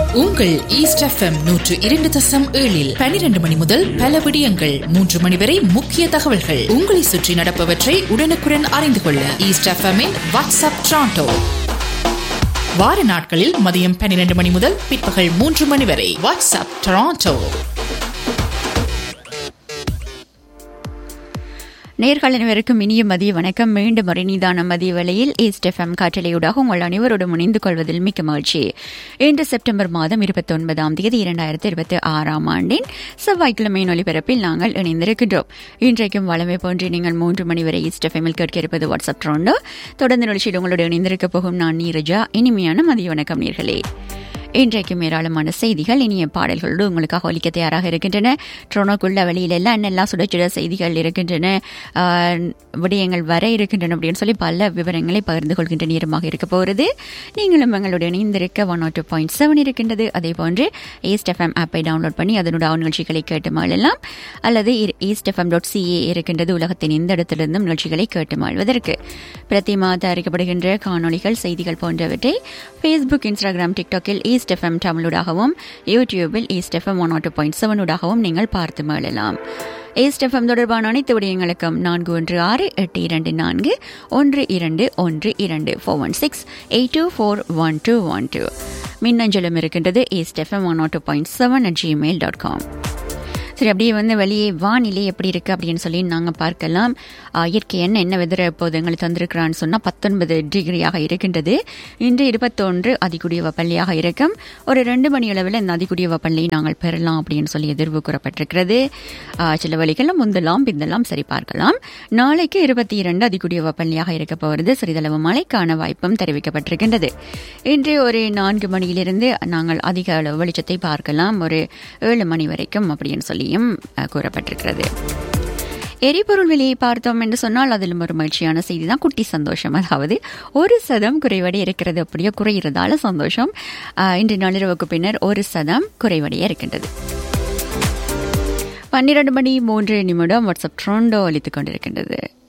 உங்கள் east FM நூற்று இரண்டு தசம் ஏழில் பனிரெண்டு மணி முதல் பல விடயங்கள் மூன்று மணி வரை முக்கிய தகவல்கள் உங்களை சுற்றி நடப்பவற்றை உடனுக்குடன் அறிந்து கொள்ள ஈஸ்ட் எஃப்எம்மின் வாட்ஸ்அப் ட்ராண்டோ வார நாட்களில் மதியம் பன்னிரண்டு மணி முதல் பிற்பகல் மூன்று மணி வரை வாட்ஸ்அப் டொராண்டோ நேர்கள் அனைவருக்கும் இனிய மதிய வணக்கம் மீண்டும் ஒரு நிதான மதிய வேளையில் ஈஸ்ட் எஃப்எம் காற்றலையூடாக உங்கள் அனைவரோடும் இணைந்து கொள்வதில் மிக்க மகிழ்ச்சி இன்று செப்டம்பர் மாதம் இருபத்தி ஒன்பதாம் தேதி இரண்டாயிரத்தி இருபத்தி ஆறாம் ஆண்டின் செவ்வாய்க்கிழமை ஒலிபரப்பில் நாங்கள் இணைந்திருக்கின்றோம் இன்றைக்கும் வளமை போன்று நீங்கள் மூன்று மணி வரை ஈஸ்ட் எஃப்எம்மில் கேட்க இருப்பது வாட்ஸ்அப் ட்ரோண்டோ தொடர்ந்து நிகழ்ச்சியில் உங்களோடு இணைந்திருக்க போகும் நான் நீரஜா இனிமையான மதிய வணக்கம் நீர்களே இன்றைக்கும் ஏராளமான செய்திகள் இனிய பாடல்களோடு உங்களுக்காக ஒலிக்க தயாராக இருக்கின்றன ட்ரோனோக்குள்ள வெளியில எல்லாம் என்னெல்லாம் சுட சுட செய்திகள் இருக்கின்றன ஆஹ், விடயங்கள் வர இருக்கின்றன அப்படின்னு சொல்லி பல விவரங்களை பகிர்ந்து கொள்கின்ற நேரமாக இருக்க போகிறது நீங்களும் எங்களுடைய இணைந்திருக்க one R two point seven இருக்கின்றது அதே போன்று ஈஸ்ட் எஃப்எம் ஆப்பை டவுன்லோட் பண்ணி அதனுடைய நிகழ்ச்சிகளை கேட்டு மாளலாம் அல்லது ஈஸ்ட் எஃப்எம் டாட் சிஏ இருக்கின்றது உலகத்தின் எந்த இடத்திலிருந்தும் நிகழ்ச்சிகளை கேட்டு மாழ்வதற்கு பிரதிமா தயாரிக்கப்படுகின்ற காணொளிகள் செய்திகள் போன்றவற்றை ஃபேஸ்புக் இன்ஸ்டாகிராம் டிக்டாக்கில் ஈஸ்ட் எஃப்எம் தமிழூடாகவும் யூடியூபில் East FM one two point செவனூடாகவும் நீங்கள் பார்த்து மேளலாம் ஈஸ்ட் எஃப்எம் தொடர்பான அனைத்து விடயங்களுக்கும் நான்கு ஒன்று ஆறு எட்டு இரண்டு நான்கு ஒன்று இரண்டு ஒன்று இரண்டு four one six eight two four one two one two மின்னஞ்சலும் இருக்கின்றது East FM one two point seven at Gmail dot com சரி அப்படியே வந்து வெளியே வானிலை எப்படி இருக்கு அப்படின்னு சொல்லி நாங்கள் பார்க்கலாம் ஆஹ், இயற்கை என்ன என்ன வெதர் இப்போது எங்களுக்கு தந்திருக்கிறான்னு சொன்னால் பத்தொன்பது டிகிரியாக இருக்கின்றது இன்று இருபத்தொன்று அதிகூடிய வெப்பநிலையாக இருக்கும் ஒரு ரெண்டு மணி அளவில் இந்த அதிகூடிய வெப்பநிலையை நாங்கள் பெறலாம் அப்படின்னு சொல்லி எதிர்வு கூறப்பட்டிருக்கிறது ஆஹ், சில வழிகளில் முந்தலாம் பிந்தலாம் சரி பார்க்கலாம் நாளைக்கு இருபத்தி இரண்டு அதிகூடிய வெப்பநிலையாக இருக்க போகிறது சிறிதளவு மழைக்கான வாய்ப்பும் தெரிவிக்கப்பட்டிருக்கின்றது இன்று ஒரு நான்கு மணியிலிருந்து நாங்கள் அதிக அளவு வெளிச்சத்தை பார்க்கலாம் ஒரு ஏழு மணி வரைக்கும் அப்படின்னு சொல்லியும் அஹ், கூறப்பட்டிருக்கிறது எரிபொருள் விலையை பார்த்தோம் என்று சொன்னால் அதிலும் ஒரு மகிழ்ச்சியான செய்தி தான் குட்டி சந்தோஷம் அதாவது ஒரு சதம் குறைவடைய இருக்கிறது அப்படியே குறைகிறதால சந்தோஷம் அஹ், இன்று நள்ளிரவுக்கு பின்னர் ஒரு சதம் குறைவடைய இருக்கின்றது பன்னிரண்டு மணி மூன்று நிமிடம் வாட்ஸ்அப் ட்ரோண்டோ அளித்துக் கொண்டிருக்கின்றது